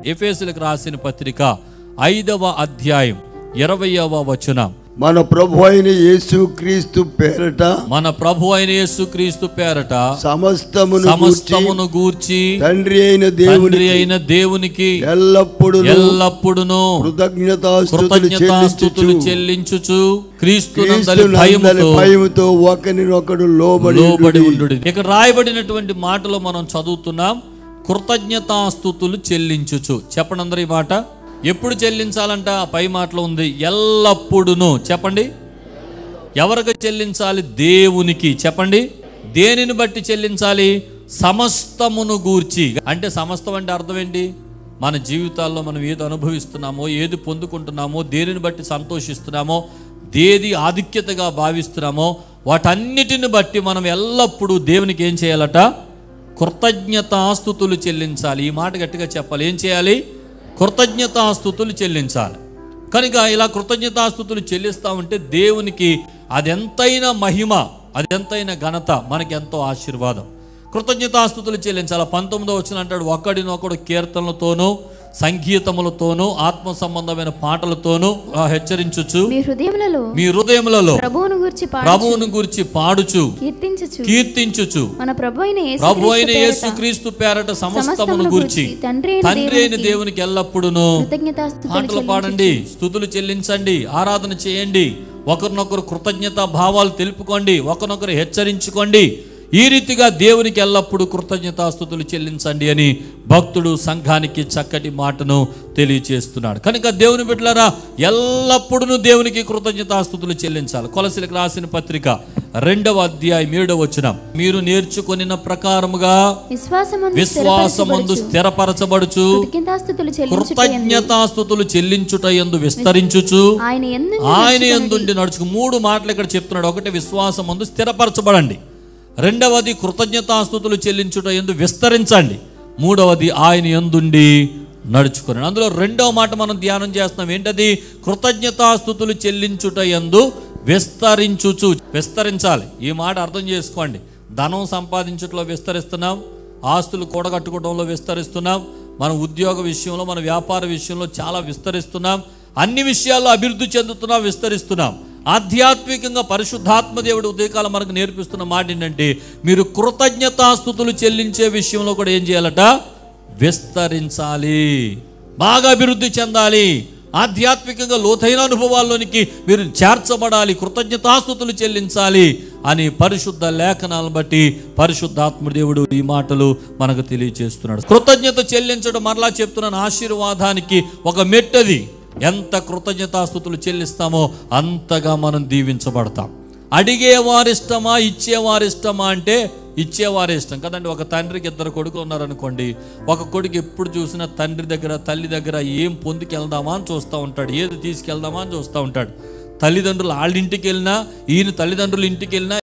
ఎఫేసులకు రాసిన పత్రిక ఐదవ అధ్యాయం ఇరవయవ వచనం మన ప్రభు అయిన యేసు క్రీస్తు పేరట మన ప్రభు అయిన యేసుక్రీస్తు పేరట సమస్తమును గూర్చి సమస్తమును గూర్చి తండ్రి అయిన తండ్రి దేవునికి అయిన దేవునికి ఎల్లప్పుడూ ఎల్లప్పుడును కృతజ్ఞతాస్తుతులు కృతజ్ఞతాస్తుతులు చెల్లించుచు చెల్లించుచు క్రీస్తు నందలి క్రీస్తునందలి భయముతో భయముతో ఒకరినొకడు లోబడి లోబడి ఉండుడి. ఉండు ఇక్కడ రాయబడినటువంటి మాటలో మనం చదువుతున్నాం కృతజ్ఞతాస్తుతులు చెల్లించుచు చెప్పండి అందరు ఈ మాట ఎప్పుడు చెల్లించాలంట ఆ పై మాటలో ఉంది ఎల్లప్పుడును చెప్పండి ఎవరికి చెల్లించాలి దేవునికి చెప్పండి దేనిని బట్టి చెల్లించాలి సమస్తమును గూర్చి అంటే సమస్తం అంటే అర్థం ఏంటి మన జీవితాల్లో మనం ఏది అనుభవిస్తున్నామో ఏది పొందుకుంటున్నామో దేనిని బట్టి సంతోషిస్తున్నామో దేది ఆధిక్యతగా భావిస్తున్నామో వాటన్నిటిని బట్టి మనం ఎల్లప్పుడూ దేవునికి ఏం చేయాలట కృతజ్ఞతాస్తుతులు చెల్లించాలి ఈ మాట గట్టిగా చెప్పాలి ఏం చేయాలి కృతజ్ఞతాస్తుతులు చెల్లించాలి కనుక ఇలా కృతజ్ఞతాస్తుతులు చెల్లిస్తా ఉంటే దేవునికి అదెంతైన మహిమ అదెంతైన ఘనత మనకి ఎంతో ఆశీర్వాదం కృతజ్ఞతాస్తుతులు చెల్లించాలి పంతొమ్మిదో వచ్చిన అంటాడు ఒకడినొకడు కీర్తనలతోనూ సంగీతములతోనూ ఆత్మ సంబంధమైన పాటలతోనూ ఆ, హెచ్చరించుచు మీ హృదయములలో మీ హృదయములలో ప్రభువును గురించి పాడు ప్రభువును గురించి పాడుచు కీర్తించుచు కీర్తించుచు మన ప్రభు అయిన యేసు ప్రభు అయిన క్రీస్తు యేసు పేరట క్రీస్తు పేరట సమస్తమును సమస్తమును గురించి గూర్చి తండ్రి అయిన తండ్రి అయిన దేవునికి దేవునికి ఎల్లప్పుడును కృతజ్ఞతాస్తుతులు పాటలు చెల్లించుచు పాడండి స్థుతులు చెల్లించండి ఆరాధన చేయండి ఒకరినొకరు కృతజ్ఞత భావాలు తెలుపుకోండి ఒకరినొకరు హెచ్చరించుకోండి ఈ రీతిగా దేవునికి ఎల్లప్పుడూ కృతజ్ఞతాస్థుతులు చెల్లించండి అని భక్తుడు సంఘానికి చక్కటి మాటను తెలియచేస్తున్నాడు కనుక దేవుని బిడ్డలారా ఎల్లప్పుడూ దేవునికి కృతజ్ఞతాస్థుతులు చెల్లించాలి కొలసిలకు రాసిన పత్రిక రెండవ అధ్యాయం ఏడవ వచనం మీరు నేర్చుకొనిన ప్రకారముగా విశ్వాసమందు విశ్వాసమందు స్థిరపరచబడుచు కృతజ్ఞతాస్తుతులు చెల్లించుట కృతజ్ఞతాస్థుతులు చెల్లించుట ఎందు విస్తరించుచు ఆయన ఎందు ఆయన ఎందుండి నడుచుకు మూడు మాటలు ఇక్కడ చెప్తున్నాడు ఒకటి విశ్వాసం ముందు స్థిరపరచబడండి రెండవది కృతజ్ఞతాస్థుతులు చెల్లించుట ఎందు విస్తరించండి మూడవది ఆయన ఎందుండి నడుచుకుని అందులో రెండవ మాట మనం ధ్యానం చేస్తున్నాం ఏంటది కృతజ్ఞతాస్థుతులు చెల్లించుట ఎందు విస్తరించుచు విస్తరించాలి ఈ మాట అర్థం చేసుకోండి ధనం సంపాదించుటలో విస్తరిస్తున్నాం ఆస్తులు కూడగట్టుకోవడంలో విస్తరిస్తున్నాం మన ఉద్యోగ విషయంలో మన వ్యాపార విషయంలో చాలా విస్తరిస్తున్నాం అన్ని విషయాల్లో అభివృద్ధి చెందుతున్నాం విస్తరిస్తున్నాం ఆధ్యాత్మికంగా పరిశుద్ధాత్మ దేవుడు ఉదయకాలం మనకు నేర్పిస్తున్న మాట ఏంటంటే మీరు కృతజ్ఞతాస్థుతులు చెల్లించే విషయంలో కూడా ఏం చేయాలట విస్తరించాలి బాగా అభివృద్ధి చెందాలి ఆధ్యాత్మికంగా లోతైన అనుభవాల్లోనికి మీరు చేర్చబడాలి కృతజ్ఞతాస్థుతులు చెల్లించాలి అని పరిశుద్ధ లేఖనాలను బట్టి పరిశుద్ధాత్మ దేవుడు ఈ మాటలు మనకు తెలియజేస్తున్నాడు కృతజ్ఞత చెల్లించడం మరలా చెప్తున్నాను ఆశీర్వాదానికి ఒక మెట్టది ఎంత కృతజ్ఞతాస్థుతులు చెల్లిస్తామో అంతగా మనం దీవించబడతాం అడిగేవారిష్టమా ఇచ్చేవారిష్టమా అంటే ఇచ్చేవారి ఇష్టం కదండి ఒక తండ్రికి ఇద్దరు కొడుకులు ఉన్నారనుకోండి ఒక కొడుకు ఎప్పుడు చూసినా తండ్రి దగ్గర తల్లి దగ్గర ఏం పొందుకెళ్దామా అని చూస్తూ ఉంటాడు ఏది తీసుకెళ్దామా అని చూస్తూ ఉంటాడు తల్లిదండ్రులు వాళ్ళ ఇంటికి వెళ్ళినా ఈయన తల్లిదండ్రుల ఇంటికి వెళ్ళినా